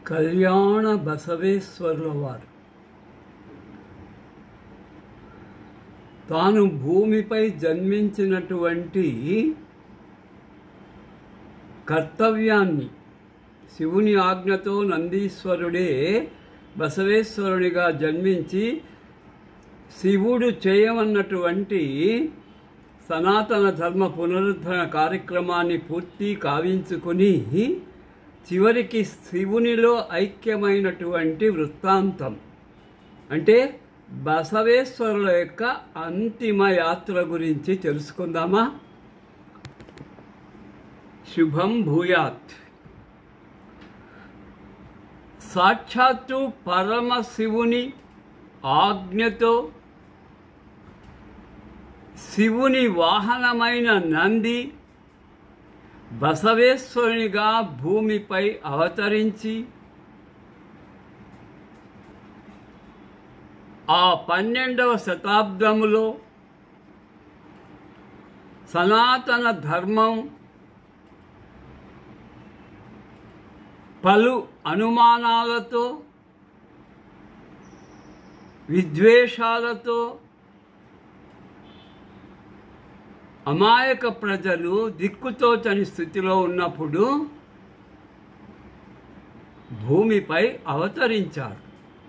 కళ్యాణ బసవేశ్వరుల వారు తాను భూమిపై జన్మించినటువంటి కర్తవ్యాన్ని శివుని ఆజ్ఞతో నందీశ్వరుడే బసవేశ్వరునిగా జన్మించి శివుడు చేయమన్నటువంటి సనాతన ధర్మ పునరుద్ధరణ కార్యక్రమాన్ని పూర్తి కావించుకుని చివరికి శివునిలో ఐక్యమైనటువంటి వృత్తాంతం అంటే బసవేశ్వరుల యొక్క అంతిమ యాత్ర గురించి తెలుసుకుందామా శుభం భూయాత్ సాక్షాత్తు పరమశివుని ఆజ్ఞతో శివుని వాహనమైన నంది బసవేశ్వరునిగా భూమిపై అవతరించి ఆ పన్నెండవ శతాబ్దములో సనాతన ధర్మం పలు అనుమానాలతో విద్వేషాలతో అమాయక ప్రజలు దిక్కుతోచని స్థితిలో ఉన్నప్పుడు భూమిపై అవతరించారు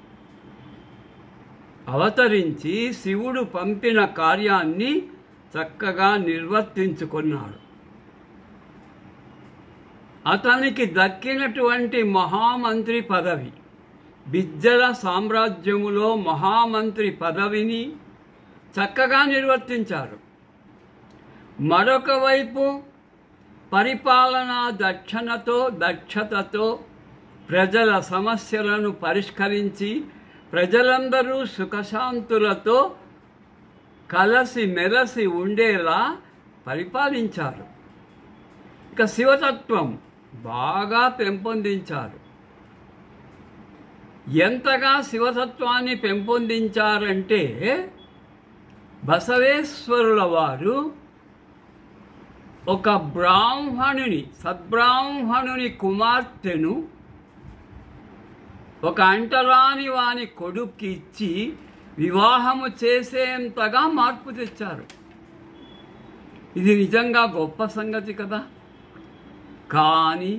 అవతరించి శివుడు పంపిన కార్యాన్ని చక్కగా నిర్వర్తించుకున్నాడు అతనికి దక్కినటువంటి మహామంత్రి పదవి బిజ్జల సామ్రాజ్యములో మహామంత్రి పదవిని చక్కగా నిర్వర్తించారు మరొక వైపు పరిపాలనా దక్షణతో దక్షతతో ప్రజల సమస్యలను పరిష్కరించి ప్రజలందరూ సుఖశాంతులతో కలసి మెలసి ఉండేలా పరిపాలించారు ఇక శివతత్వం బాగా పెంపొందించారు ఎంతగా శివతత్వాన్ని పెంపొందించారంటే బసవేశ్వరుల వారు ఒక బ్రాహ్మణుని సద్బ్రాహ్మణుని కుమార్తెను ఒక అంటరాని వాని కొడుక్కి ఇచ్చి వివాహము చేసేంతగా మార్పు తెచ్చారు ఇది నిజంగా గొప్ప సంగతి కదా కానీ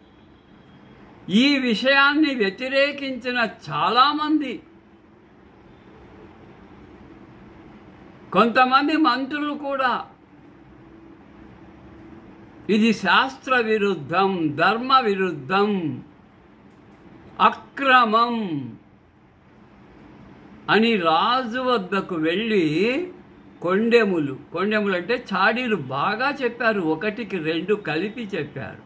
ఈ విషయాన్ని వ్యతిరేకించిన చాలామంది కొంతమంది మంత్రులు కూడా ఇది శాస్త్ర విరుద్ధం ధర్మ విరుద్ధం అక్రమం అని రాజు వద్దకు వెళ్ళి కొండెములు కొండెములు అంటే చాడీలు బాగా చెప్పారు ఒకటికి రెండు కలిపి చెప్పారు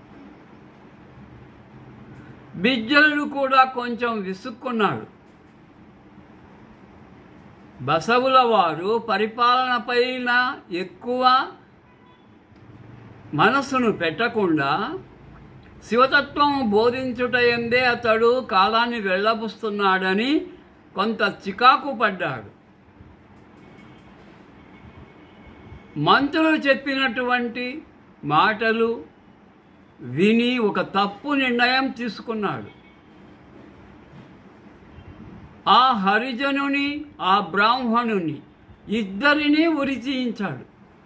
బిజ్జలుడు కూడా కొంచెం విసుక్కున్నాడు బసవుల వారు పరిపాలనపైన ఎక్కువ మనస్సును పెట్టకుండా శివతత్వం బోధించుట ఎందే అతడు కాలాన్ని వెళ్ళబుస్తున్నాడని కొంత చికాకు పడ్డాడు మంత్రులు చెప్పినటువంటి మాటలు విని ఒక తప్పు నిర్ణయం తీసుకున్నాడు ఆ హరిజనుని ఆ బ్రాహ్మణుని ఇద్దరినీ ఉరిచీయించాడు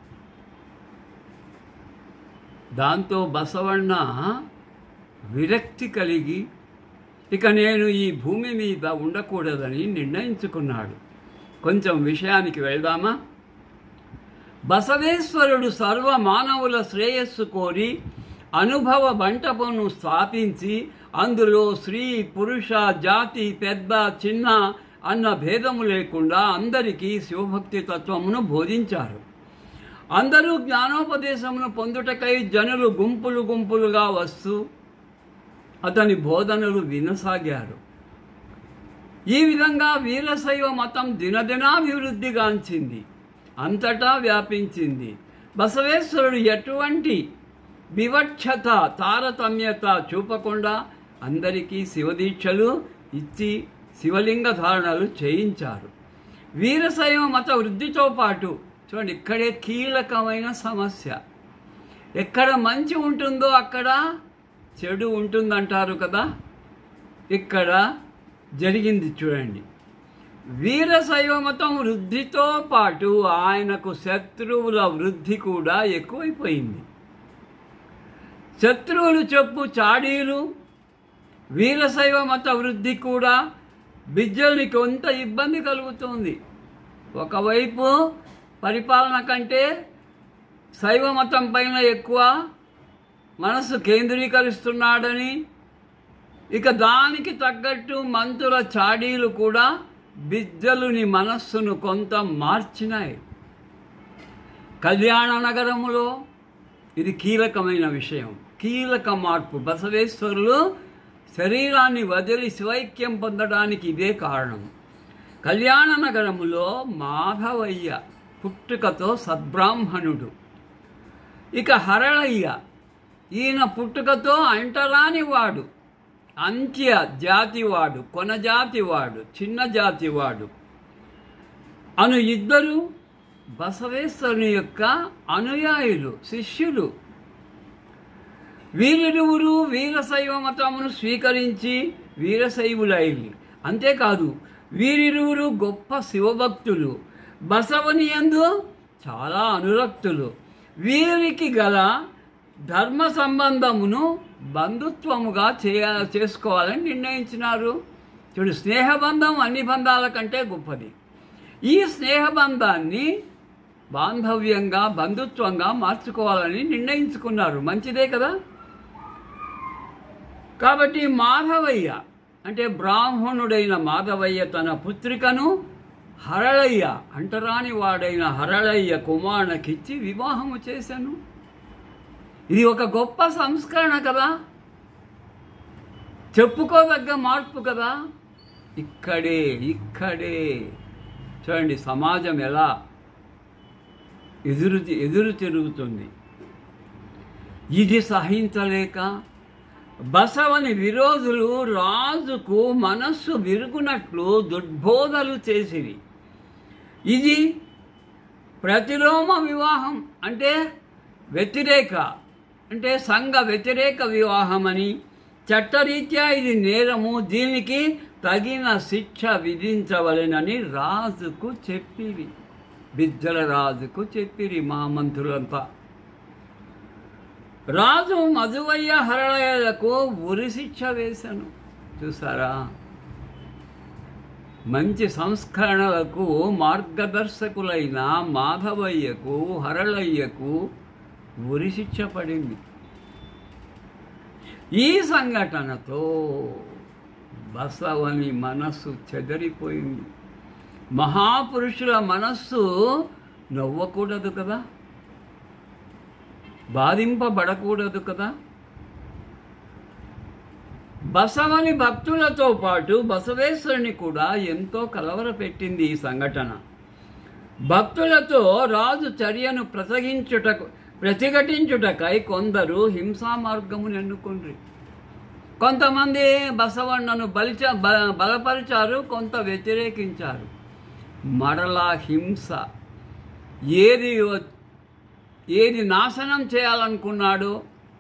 దాంతో బసవಣ್ణ విరక్తి కలిగి ఇక నేను ఈ భూమి మీద ఉండకూడదని నిర్ణయించుకున్నాడు కొంచెం విషయానికి వెళ్దామా బసవేశ్వరుడు సర్వ మానవుల శ్రేయస్సు కోరి అనుభవ మంటపమును స్థాపించి అందులో స్త్రీ పురుష జాతి పెద్ద చిన్న అన్న భేదము లేకుండా అందరికీ శివభక్తి తత్వమును బోధించారు అందరూ జ్ఞానోపదేశమును పొందుటకై జనులు గుంపులు గుంపులుగా వస్తూ అతని బోధనలు వినసాగారు ఈ విధంగా వీరశైవ మతం దినదినాభివృద్ధిగాంచింది అంతటా వ్యాపించింది బసవేశ్వరుడు ఎటువంటి వివక్షత తారతమ్యత చూపకుండా అందరికీ శివదీక్షలు ఇచ్చి శివలింగ ధారణలు చేయించారు వీరశైవ మత వృద్ధితో పాటు చూడండి ఇక్కడే కీలకమైన సమస్య ఎక్కడ మంచి ఉంటుందో అక్కడ చెడు ఉంటుందంటారు కదా ఇక్కడ జరిగింది చూడండి వీరశైవ మతం వృద్ధితో పాటు ఆయనకు శత్రువుల వృద్ధి కూడా ఎక్కువైపోయింది శత్రువులు చెప్పు చాడీలు వీరశైవ మత వృద్ధి కూడా బిజ్జల్ని కొంత ఇబ్బంది కలుగుతుంది ఒకవైపు పరిపాలన కంటే శైవ మతం పైన ఎక్కువ మనసు కేంద్రీకరిస్తున్నాడని ఇక దానికి తగ్గట్టు మంత్రుల చాడీలు కూడా బిజ్జలుని మనస్సును కొంత మార్చినాయి కళ్యాణ నగరములో ఇది కీలకమైన విషయం కీలక మార్పు బసవేశ్వరులు శరీరాన్ని వదిలి శివైక్యం పొందడానికి ఇదే కారణం కళ్యాణ నగరములో మాధవయ్య పుట్టుకతో సద్బ్రాహ్మణుడు ఇక హరళయ్య ఈయన పుట్టుకతో అంటరానివాడు అంత్య జాతివాడు కొన జాతివాడు చిన్న జాతివాడు అను ఇద్దరు బసవేశ్వరుని యొక్క అనుయాయులు శిష్యులు వీరిరువురు వీరశైవ మతమును స్వీకరించి వీరశైవులైరి అంతేకాదు వీరిరువురు గొప్ప శివభక్తులు బసవని యందు చాలా అనురక్తులు వీరికి గల ధర్మ సంబంధమును బంధుత్వముగా చేయ చేసుకోవాలని నిర్ణయించినారు చూడు స్నేహబంధం అన్ని బంధాల కంటే గొప్పది ఈ స్నేహబంధాన్ని బాంధవ్యంగా బంధుత్వంగా మార్చుకోవాలని నిర్ణయించుకున్నారు మంచిదే కదా కాబట్టి మాధవయ్య అంటే బ్రాహ్మణుడైన మాధవయ్య తన పుత్రికను హరళయ్య అంటరాని వాడైన హరళయ్య కుమారునికిచ్చి వివాహము చేశాను ఇది ఒక గొప్ప సంస్కరణ కదా చెప్పుకోదగ్గ మార్పు కదా ఇక్కడే ఇక్కడే చూడండి సమాజం ఎలా ఎదురు ఎదురు తిరుగుతుంది ఇది సహించలేక బసవని విరోధులు రాజుకు మనస్సు విరుగునట్లు దుర్బోధలు చేసిరి ఇది ప్రతిలోమ వివాహం అంటే వ్యతిరేక అంటే సంఘ వ్యతిరేక వివాహం అని చట్టరీత్యా ఇది నేరము దీనికి తగిన శిక్ష విధించవలెనని రాజుకు చెప్పిరి బిజ్జల రాజుకు చెప్పిరి మా మంత్రులంతా రాజు మధువయ్య హరళయలకు ఉరి శిక్ష వేశాను చూసారా మంచి సంస్కరణలకు మార్గదర్శకులైన మాధవయ్యకు హరళయ్యకు ఉరి శిక్ష పడింది ఈ సంఘటనతో బసవని మనస్సు చెదరిపోయింది మహాపురుషుల మనస్సు నవ్వకూడదు కదా బాధింపబడకూడదు కదా బసవని భక్తులతో పాటు బసవేశ్వరుని కూడా ఎంతో కలవరపెట్టింది ఈ సంఘటన భక్తులతో రాజు చర్యను ప్రసగించుటకు ప్రతిఘటించుటకై కొందరు హింసా మార్గమును ఎన్నుకుండ్రి కొంతమంది బసవన్నను బలిచ బ- బలపరిచారు కొంత వ్యతిరేకించారు మరలా హింస ఏది వ- ఏది నాశనం చేయాలనుకున్నాడో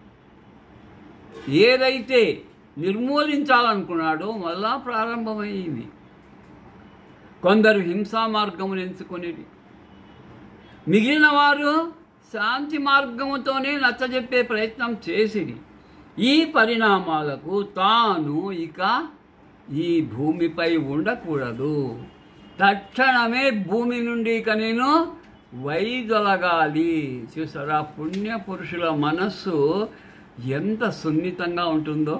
ఏదైతే నిర్మూలించాలనుకున్నాడో మళ్ళా ప్రారంభమైంది కొందరు హింసా మార్గమును ఎంచుకునేది మిగిలిన వారు శాంతి మార్గముతోనే నచ్చజెప్పే ప్రయత్నం చేసిరి ఈ పరిణామాలకు తాను ఇక ఈ భూమిపై ఉండకూడదు తక్షణమే భూమి నుండి ఇక నేను వైదొలగాలి చూసారా పుణ్య పురుషుల మనస్సు ఎంత సున్నితంగా ఉంటుందో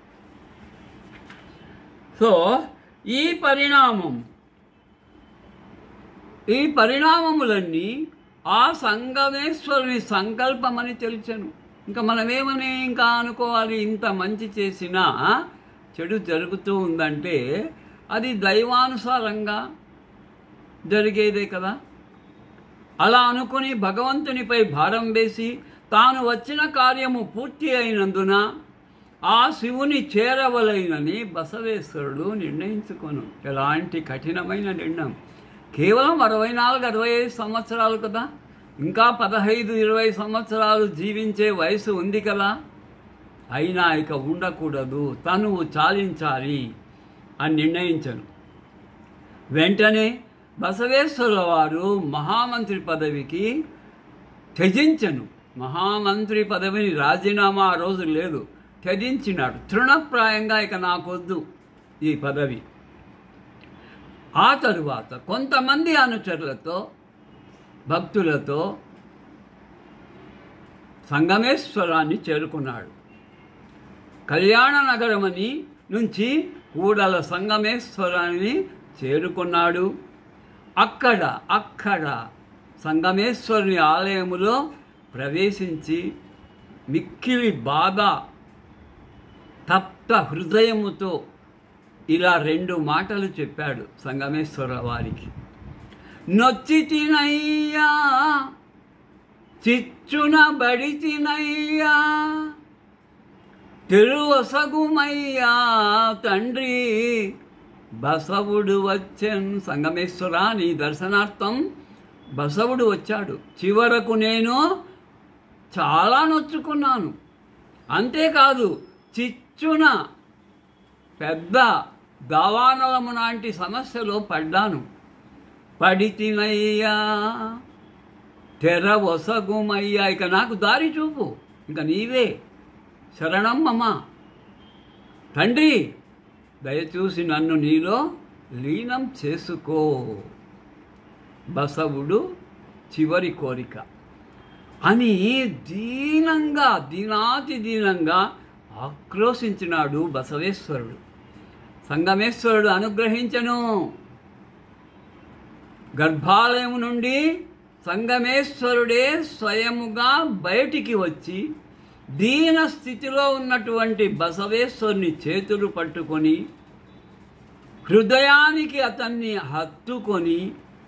సో ఈ పరిణామం ఈ పరిణామములన్నీ ఆ సంగమేశ్వరుని సంకల్పమని తెలిసాను ఇంకా మనమేమని ఇంకా అనుకోవాలి ఇంత మంచి చేసినా చెడు జరుగుతూ ఉందంటే అది దైవానుసారంగా జరిగేదే కదా అలా అనుకుని భగవంతునిపై భారం వేసి తాను వచ్చిన కార్యము పూర్తి అయినందున ఆ శివుని చేరవలైనని బసవేశ్వరుడు నిర్ణయించుకోను ఎలాంటి కఠినమైన నిర్ణయం కేవలం అరవై నాలుగు అరవై ఐదు సంవత్సరాలు కదా ఇంకా పదహైదు ఇరవై సంవత్సరాలు జీవించే వయసు ఉంది కదా అయినా ఇక ఉండకూడదు తనువు చాలించాలి అని నిర్ణయించను వెంటనే బసవేశ్వరుల వారు మహామంత్రి పదవికి త్యజించను మహామంత్రి పదవిని రాజీనామా ఆ రోజు లేదు త్యజించినాడు తృణప్రాయంగా ఇక నాకొద్దు ఈ పదవి ఆ తరువాత కొంతమంది అనుచరులతో భక్తులతో సంగమేశ్వరాన్ని చేరుకున్నాడు కళ్యాణ నగరమని నుంచి కూడల సంగమేశ్వరాన్ని చేరుకున్నాడు అక్కడ అక్కడ సంగమేశ్వరుని ఆలయములో ప్రవేశించి మిక్కిలి బాధ తప్త హృదయముతో ఇలా రెండు మాటలు చెప్పాడు సంగమేశ్వర వారికి నొచ్చి తినయ్యా చిచ్చున బడితినయ్యా తిరువసగుమయ్యా తండ్రి బసవుడు వచ్చెన్ సంగమేశ్వర నీ దర్శనార్థం బసవుడు వచ్చాడు చివరకు నేను చాలా నొచ్చుకున్నాను అంతేకాదు చిచ్చున పెద్ద దావానలము లాంటి సమస్యలో పడ్డాను పడి తినయ్యా తెర ఒసగుమయ్యా ఇక నాకు దారి చూపు ఇక నీవే శరణమ్మమ్మ తండ్రి దయచూసి నన్ను నీలో లీనం చేసుకో బసవుడు చివరి కోరిక అని దీనంగా దీనాతి దీనంగా ఆక్రోశించినాడు బసవేశ్వరుడు సంగమేశ్వరుడు అనుగ్రహించను గర్భాలయం నుండి సంగమేశ్వరుడే స్వయముగా బయటికి వచ్చి దీన స్థితిలో ఉన్నటువంటి బసవేశ్వరుని చేతులు పట్టుకొని హృదయానికి అతన్ని హత్తుకొని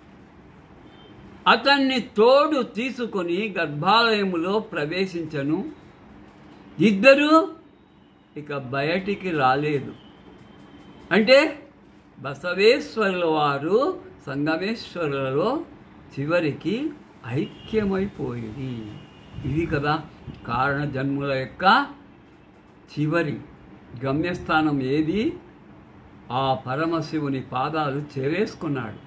అతన్ని తోడు తీసుకొని గర్భాలయములో ప్రవేశించను ఇద్దరు ఇక బయటికి రాలేదు అంటే బసవేశ్వరుల వారు సంగమేశ్వరులలో చివరికి ఐక్యమైపోయింది ఇది కదా కారణ జన్ముల యొక్క చివరి గమ్యస్థానం ఏది ఆ పరమశివుని పాదాలు చేవేసుకున్నాడు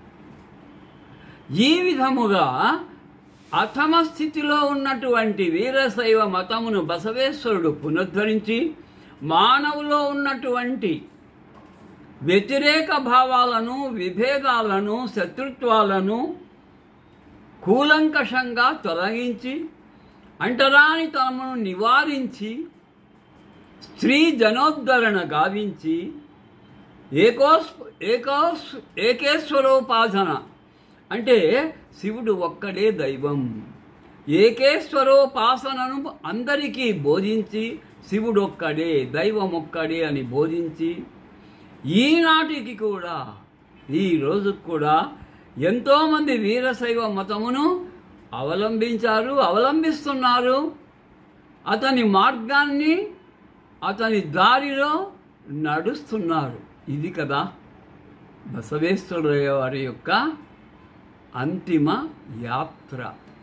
ఈ విధముగా అథమ స్థితిలో ఉన్నటువంటి వీరశైవ మతమును బసవేశ్వరుడు పునరుద్ధరించి మానవులో ఉన్నటువంటి వ్యతిరేక భావాలను విభేదాలను శత్రుత్వాలను కూలంకషంగా తొలగించి అంటరాని తనమును నివారించి స్త్రీ జనోద్ధరణ గావించి ఏకోస్ ఏకోస్ ఏకేశ్వరోపాసన అంటే శివుడు ఒక్కడే దైవం ఏకేశ్వరోపాసనను అందరికీ బోధించి శివుడు ఒక్కడే దైవం ఒక్కడే అని బోధించి ఈనాటికి కూడా ఈ రోజుకు కూడా ఎంతోమంది వీరశైవ మతమును అవలంబించారు అవలంబిస్తున్నారు అతని మార్గాన్ని అతని దారిలో నడుస్తున్నారు ఇది కదా బసవేశ్వరుడు వారి యొక్క అంతిమ యాత్ర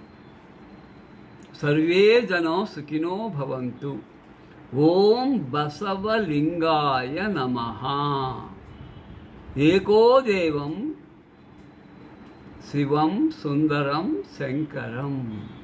సర్వే జనో సుఖినో భవంతు ఓం బసవలింగాయ నమ ఏకో దేవం శివం సుందరం శంకరం